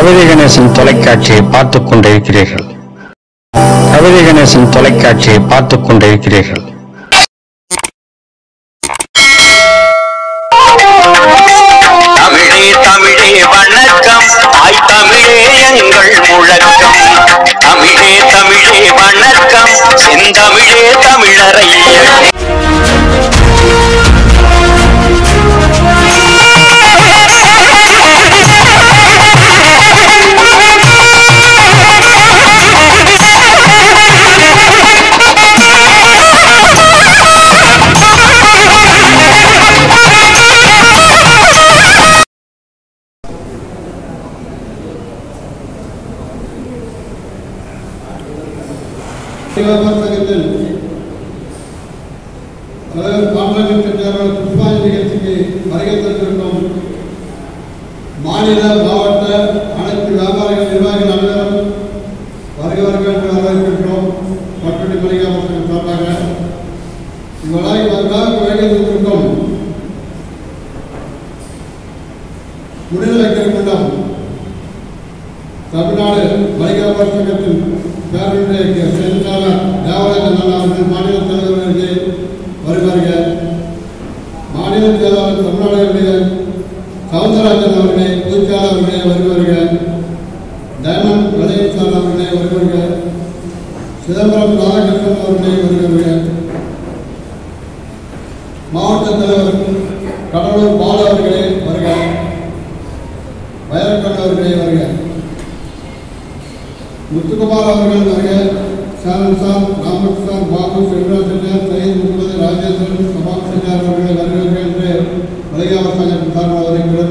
கவிதை கணேசன் தொலைக்காட்சியை பார்த்துக் கொண்டிருக்கிறீர்கள் கவிதை கணேசன் தொலைக்காட்சியை பார்த்துக் கொண்டிருக்கிறீர்கள் தமிழே தமிழே வணக்கம் தாய் தமிழே எங்கள் முழக்கம் தமிழே தமிழே வணக்கம் செந்தமிழே தமிழரை சிவபக்தகத்தில் தலைவர் காமராஜர் சென்றார்கள் புஷ்பாஞ்சலி நிகழ்ச்சிக்கு வருகை தந்திருக்கும் மாநில மாவட்ட அனைத்து வியாபாரிகள் நிர்வாகிகள் அனைவரும் வருக வருக என்று வரவேற்கின்றோம் பட்டுடி மளிகை அவர்கள் சார்பாக இவ்வளவு வந்தால் வருகை தந்திருக்கும் முன்னிலை கொண்டோம் தமிழ்நாடு வணிகர் சங்கத்தின் பேரவையுடைய செயலாளர் தேவராஜன் அண்ணா அவர்கள் மாநில தலைவர்களுக்கு வருவார்கள் மாநில செயலாளர் தமிழ்நாடுடைய சவுந்தரராஜன் அவர்களே பொதுச்செயலாளர் அவர்களே வருவார்கள் டைமண்ட் விளையசார் அவர்களே வருவார்கள் சிதம்பரம் ராதாகிருஷ்ணன் அவர்களே வருவார்கள் மாவட்ட தலைவர் கடலூர் பாலு அவர்களே வருக வயலக்கண் அவர்களே வருக முத்துக்குமார் அவர்கள் வருக சாரன் சார் ராமன் சார் பாபு செல்வராஜ் செட்டியார் சையத் முகமது ராஜேந்திரன் சபாப் செட்டியார் அவர்களை வருகிறார்கள் என்று வலைகாவல் சங்கத்தின் சார்பாக வருகிறேன்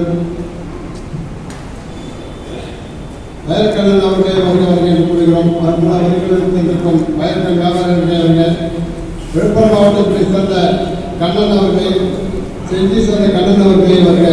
வயற்கண்ணன் அவர்களை வருக வருகை என்று கூறுகிறோம் அற்புத வருகிறது தந்திருக்கும் வயற்கண் வியாபாரிகளே வருக விழுப்புரம் மாவட்டத்தை சேர்ந்த கண்ணன் அவர்களை செஞ்சி சேர்ந்த கண்ணன் அவர்களே வருக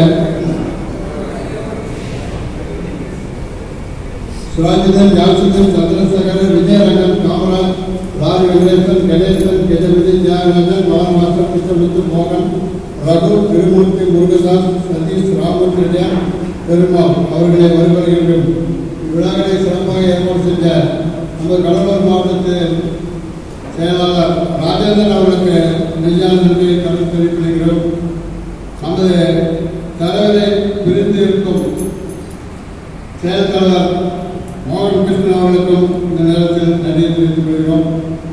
சுராஜிதன் ஜான்சன் சந்திரசேகரன் விஜயரங்கன் காமராஜ் ராஜ் வெங்கடேசன் கணேசன் கஜபதி தியாகராஜன் மலர் மாஸ்டர் கிருஷ்ணமுத்து மோகன் ரகு திருமூர்த்தி முருகதாஸ் சதீஷ் ராமகிருஷ்ணன் பெருமாள் அவர்களை வருவருகின்றோம் இவ்விழாக்களை சிறப்பாக ஏற்பாடு செஞ்ச நம்ம கடலூர் மாவட்டத்து செயலாளர் ராஜேந்திரன் அவர்களுக்கு நெய்யான நன்றியை கருத்து தெரிவிக்கிறோம் நமது தலைவரை பிரிந்து இருக்கும் செயல் தலைவர் மோகன் கிருஷ்ணன் அவர்களுக்கும் இந்த நேரத்தில் நன்றியை தெரிவித்துக் கொள்கிறோம்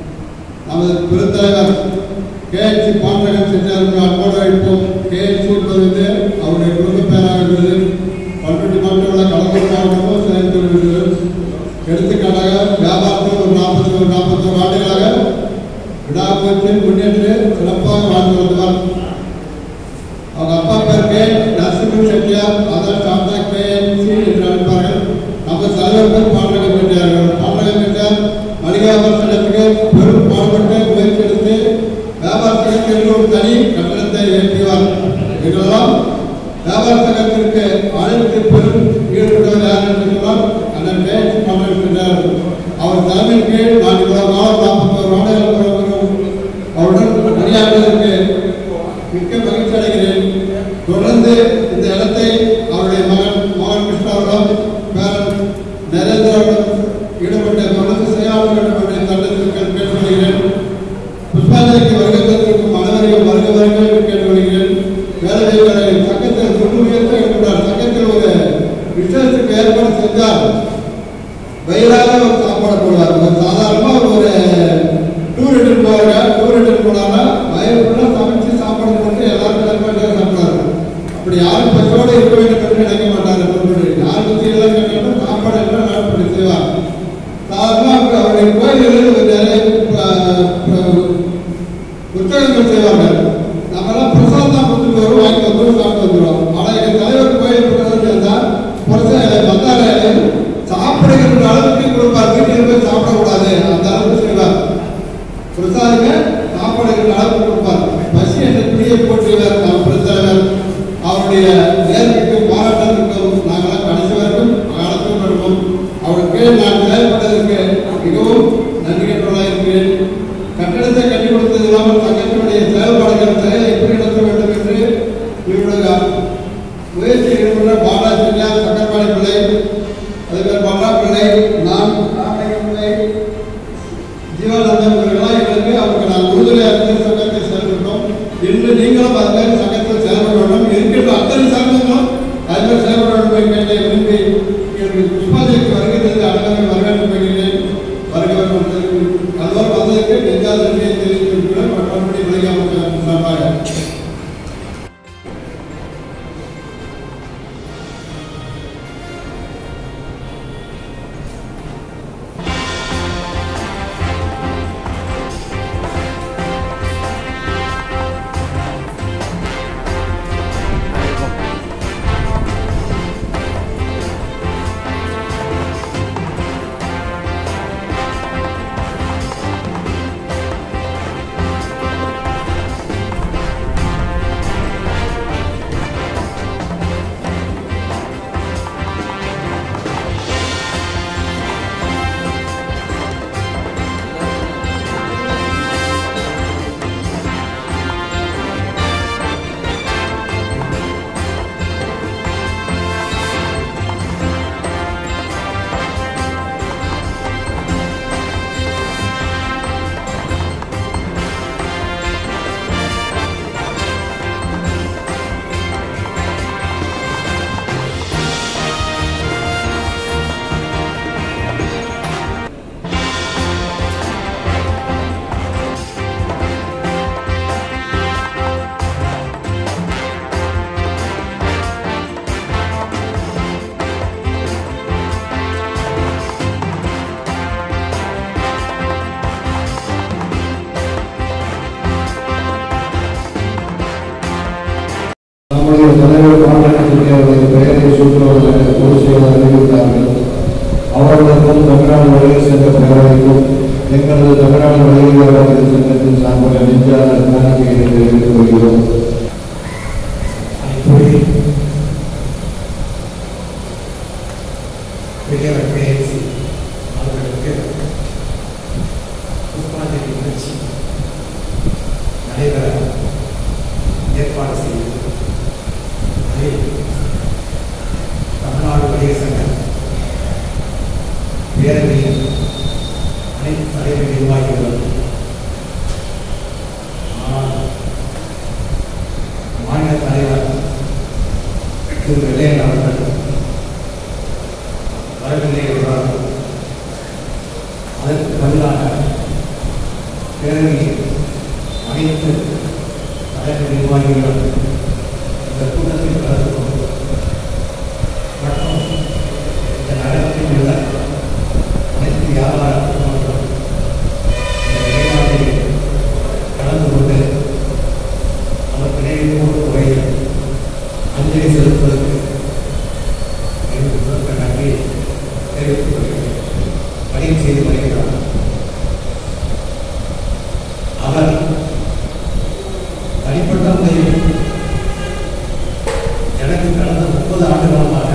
நமது பெருந்தலைவர் கேஎச்சி பாண்டகன் செஞ்சார்கள் அன்போடு வைப்போம் கேஎச்சி என்பது அவருடைய குடும்ப பெயராக இருந்தது பன்னெண்டு மாவட்டங்களில் கலந்தூர் மாவட்டமும் சேர்ந்து வருகிறது எடுத்துக்காட்டாக வியாபாரத்தில் ஒரு நாற்பது ஒரு நாற்பத்தோரு ஆண்டுகளாக விடாமுயற்சியில் முன்னேற்று சிறப்பாக வாழ்ந்து வந்தவர் அவங்க அப்பா பேர் கே நரசிம்மன் செட்டியார் அதர் சாந்தா கேஎன்சி என்று அழைப்பார்கள் நம்ம தலைவர் பேர் பாண்டக செட்டியார்கள் பாண்டக செட்டியார் மளிகை சங்கத்துக்கு பெரும் பாடுபட்டு முயற்சி எடுத்து வியாபார சங்கத்தில் ஒரு தனி கட்டணத்தை ஏற்றிவார் இதெல்லாம் வியாபார சங்கத்திற்கு அழைத்து பெரும் ஈடுபட்டவர் யார் என்று சொன்னால் அண்ணன் கேஎன்சி பாண்டக செட்டியார் அவர் தலைமையின் கீழ் நான் இவ்வளவு நாள் நாற்பத்தோரு ஆண்டுகள் அவருடன் பணியாற்றுவதற்கு மிக்க மகிழ்ச்சி அடைகிறேன் தொடர்ந்து இந்த இடத்தை அவருடைய மகன் மோகன் கிருஷ்ணா அவர்களும் பேரன் நரேந்திரனும் ஈடுபட்ட தொடர்ந்து செயலாளர் வேண்டும் என்று தண்டத்தில் கேட்டுக்கொள்கிறேன் புஷ்பாஞ்சலிக்கு வருகை தந்திருக்கும் அனைவரையும் வருக வருக என்று கேட்டுக்கொள்கிறேன் வேலைகளை சங்கத்தில் தொண்டு முயற்சி இருக்கிறார் சங்கத்தில் ஒரு விசேஷத்துக்கு ஏற்பாடு செஞ்சால் வயிறாக ஒரு சாப்பாடு போடுவார் ஒரு சாதாரணமாக ஒரு டூர் எடுத்து போவாங்க டூர் எடுத்து போனாங்கன்னா வயிறு ஃபுல்லாக சமைச்சு சாப்பாடு போட்டு எல்லாரும் கிளம்பிட்டு சாப்பிடுவாங்க அப்படி யாரும் பசோடு இருக்க வேண்டும் என்று நினைக்க மாட்டாங்க முன்பு யார் பற்றியெல்லாம் கேட்டாலும் சாப்பாடு எல்லாம் நாட்படி செய்வார் சாதாரணமாக அவருடைய கோயில்களில் ஒரு நிறைய ப- ப- புத்தகங்கள் செய்வாங்க நம்மளாம் பிரசாதம் தான் கொடுத்துட்டு வரும் வாங்கி வந்துடும் சாப்பிட்டு வந்துடுவோம் ஆனால் எங்கள் தலைவர் கோயில் பிரசாதம் இருந்தால் பிரசாத பத்தார சாப்பிடுகின்ற அளவுக்கு கொடுப்பார் வீட்டில் போய் சாப்பிடக்கூடாது அந்த அளவுக்கு செய்வார் பிரசாதங்க சாப்பிடுகின்ற அளவுக்கு கொடுப்பார் பசி என்ற பிடியை போட்டுவார் நம்ம பிரசாதர் அவருடைய நேர்மைக்கும் பாராட்டத்திற்கும் நாங்களாம் கடைசி வரைக்கும் காலத்துக்கும் வருவோம் அவர் கீழ் நான் செயல்பட்டதற்கு மிகவும் நன்றி கட்டுவதாக இருக்கிறேன் கட்டடத்தை கட்டி கொடுத்தது இல்லாமல் சங்கத்தினுடைய செயல்பாடுகள் செயலை எப்படி நடத்த வேண்டும் என்று இவருடைய முயற்சி ஈடுபட்ட பாலாஜியா சக்கரபாணி பிள்ளை தமிழ்நாடு வணிகர் சங்க பேரவைக்கும் எங்களது தமிழ்நாடு வணிகர் வியாபாரிகள் சங்கத்தின் சார்பாக நெஞ்சான காணிக்கையை தெரிவித்துக் கொள்கிறோம் இப்பொழுது பெரியவர் பேசி அவர்களுக்கு புஷ்பாஞ்சலி நிகழ்ச்சி நடைபெற ஏற்பாடு செய்து அதில் தமிழ்நாடு வணிகர் சங்க பேரவையின் அனைத்து தலைமை நிர்வாகிகள் ஆனால் மாநில தலைவர் திரு வெள்ளையன் அவர்கள் வரவில்லை என்றால் அதற்கு பதிலாக பேரவையின் அனைத்து தலைமை நிர்வாகிகள் இந்த கூட்டத்தில் கலந்து கொண்டு மற்றும் இந்த நகரத்தில் உள்ள அனைத்து வியாபார குழுமங்களும் இந்த நிலைப்பாட்டில் கலந்து கொண்டு அவர் நினைவோடு உரையில் அஞ்சலி செலுத்துவதற்கு எனக்கு கொடுத்த நன்றி தெரிவித்துக் கொள்கிறேன் பதிவு செய்து வருகிறார் அவர் தனிப்பட்ட முறையில் எனக்கு கடந்த முப்பது ஆண்டுகாலமாக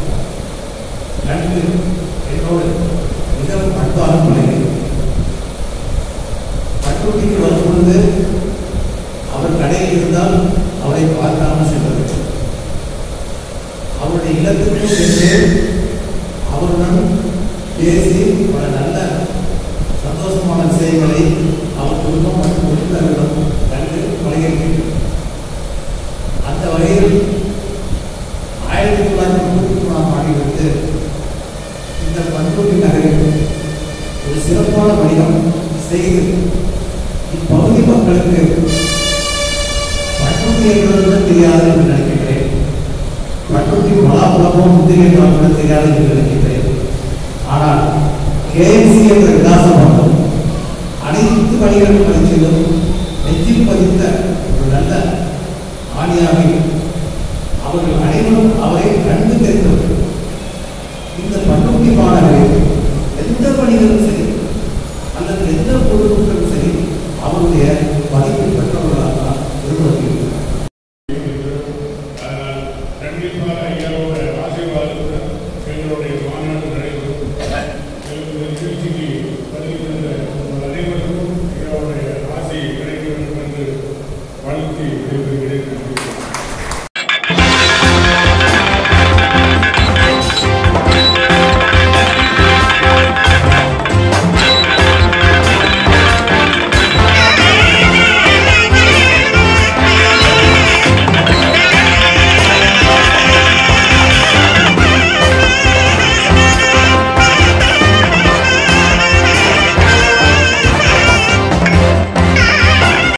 நன்கு என்னோடு மிகவும் அன்பாக பழகிறேன் பட்டுட்டிக்கு வரும் பொழுது அவர் கடையில் இருந்தால் அவரை பார்க்காமல் செல்வது அவருடைய இல்லத்திற்கு சென்று அவருடன் பேசி பல நல்ல சந்தோஷமான விஷயங்களை அவர் குடும்பம் மற்றும் உறுப்பினர்களிடம் கண்டு பழகியிருக்கிறேன் அந்த வகையில் ஆயிரத்தி தொள்ளாயிரத்தி முப்பத்தி மூணாம் ஆண்டிலிருந்து இந்த பண்ருட்டி நகரில் ஒரு சிறப்பான வணிகம் செய்து இப்பகுதி மக்களுக்கு பட்டுட்டி என்பது கூட தெரியாது என்று நினைக்கின்றேன் பட்டுட்டி பலாபலமும் முந்திரி என்றால் கூட தெரியாது என்று நினைக்கின்றேன் ஆனால் கேஎம்சி என்ற விலாசம் மட்டும் அனைத்து வணிகர்கள் பரிசிலும் நெஞ்சில் பதித்த ஒரு நல்ல ஆணியாவை அவர்கள் அனைவரும் அவரை கண்டு தெரிந்தவர்கள் இந்த பட்டுட்டி மாநகரில் எந்த வணிகரும் சரி அல்லது எந்த பொதுமக்களும் சரி அவருடைய மதிப்பு பெற்றவர்களாக தான் விரும்புகிறேன் அதனால் கண்டிப்பாக ஐயாவோட ஆசீர்வாதத்துடன் எங்களுடைய மாநாடு நடைபெறும் எங்களுக்கு நிகழ்ச்சிக்கு பதிவு தந்த உங்கள் அனைவருக்கும் ஐயாவுடைய ஆசை கிடைக்க வேண்டும் என்று வாழ்த்தி